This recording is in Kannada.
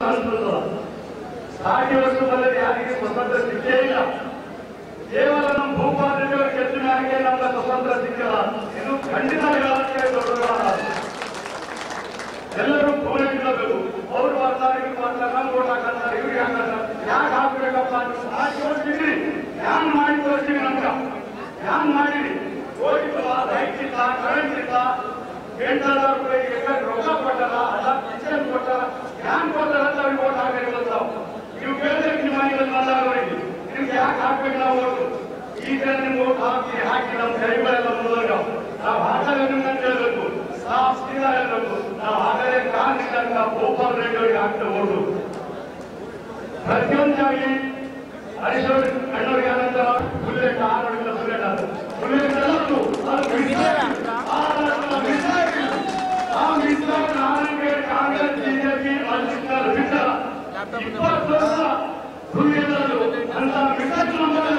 ಅನ್ಸುತ್ತದ ಸಾಗಿ ವರ್ಷ ಬಲ್ಲದೆ ಯಾರಿಗೆ ಸ್ವತಂತ್ರ ಸಿಕ್ಕೇ ಇಲ್ಲ ಕೇವಲ ನಮ್ಮ ಭೂಪಾಲನೆಯವರು ಗೆದ್ದ ಮ್ಯಾಗೆ ನಮ್ಗೆ ಸ್ವತಂತ್ರ ಸಿಕ್ಕಿಲ್ಲ ಇದು ಖಂಡಿತ ಹೇಳೋದಕ್ಕೆ ದೊಡ್ಡದಾದ ಎಲ್ಲರೂ ಫೋನ್ ಇಡಬೇಕು ಅವ್ರು ಬರ್ತಾರೆ ಇವ್ರು ಬರ್ತಾರೆ ನಮ್ಗೆ ಓಟ್ ಹಾಕಂತಾರೆ ಇವ್ರಿಗೆ ಹಾಕಂತಾರೆ ಯಾಕೆ ಹಾಕ್ಬೇಕಪ್ಪ ಅಂತ ಹಾಕಿ ಹೋಗ್ತೀವಿ ಯಾನ್ ಮಾಡಿ ತೋರಿಸ್ತೀವಿ ನಮ್ಗ ಯಾನ್ ಮಾಡಿರಿ ಹೋಗಿಲ್ಲ ಲೈಟ್ ಇಲ್ಲ ಕರೆಂಟ್ ಇಲ್ಲ ಎಂಟು ಸಾವಿರ ರೂಪಾಯಿ ಎಲ್ಲ ರೊಕ್ಕ ಕೊಟ್ಟಾರ ಅಲ್ಲ ಪೆನ್ಷನ್ ಕೊಟ್ಟಾರ ಯಾನ್ ಕೊಟ್ಟಾರ ಅಂತ ಅವ್ರಿಗೆ ಓಟ್ ಹಾಕಬೇಕು ಅಂತ ನೀವು ಕೇಳಿದ್ರೆ ನಿಮ್ಮ ಮನೆಯಲ್ಲಿ ಮಾತಾಡೋರಿಗೆ ನಿಮ್ಗೆ ಯಾಕೆ ಹಾಕ್ಬೇಕು ನಾವು ಓಟು ಈಗ ನಿಮ್ಗೆ ಓಟ್ ಹಾಕಿ ಹಾಕಿ ನಮ್ಮ ಕೈಗಳೆಲ್ಲ ಮುಂದೋಗ ನಾವು ಹಾಕಲ್ಲ ನಿಮ್ಗೆ ಹೇಳ್ಬೇಕು ಸಾಫ್ ಸೀದಾ ಹೇಳ್ಬೇಕು ನಾವು ಆಗಲೇ ಕಾರಣದಿಂದ ಗೋಪಾಲ್ ರೆಡ್ಡಿ ಅವರಿಗೆ ಹಾಕ್ತಾ ಓಟು ಪ್ರತಿಯೊಂದಾಗಿ ಹರೀಶ್ವರ್ ಅಣ್ಣವ್ರಿಗೆ ಆನಂತರ ಬುಲೆಟ್ ಆರೋಗ್ಯ ಬುಲೆಟ್ ಅದು ಬುಲೆಟ್ ಎಲ್ಲದ್ದು ಅದು ಮಿಸ್ಸಾಗಿ ಆ ಮಿಸ್ಸಾಗಿ ಆ ಮಿಸ್ಸಾಗಿ ನಾನೇ ಕಾಂಗ್ರೆಸ್ ಬಿಜೆಪಿ ಅಲ್ಲಿಂದ ಬಿಟ್ಟಲ್ಲ ಇಪ್ಪತ್ತು ವರ್ಷ ಸುಳ್ಳಿಲ್ಲದು ಅಂತ ಮಿಸ್ಸಾಗಿ ನಮ್ಮ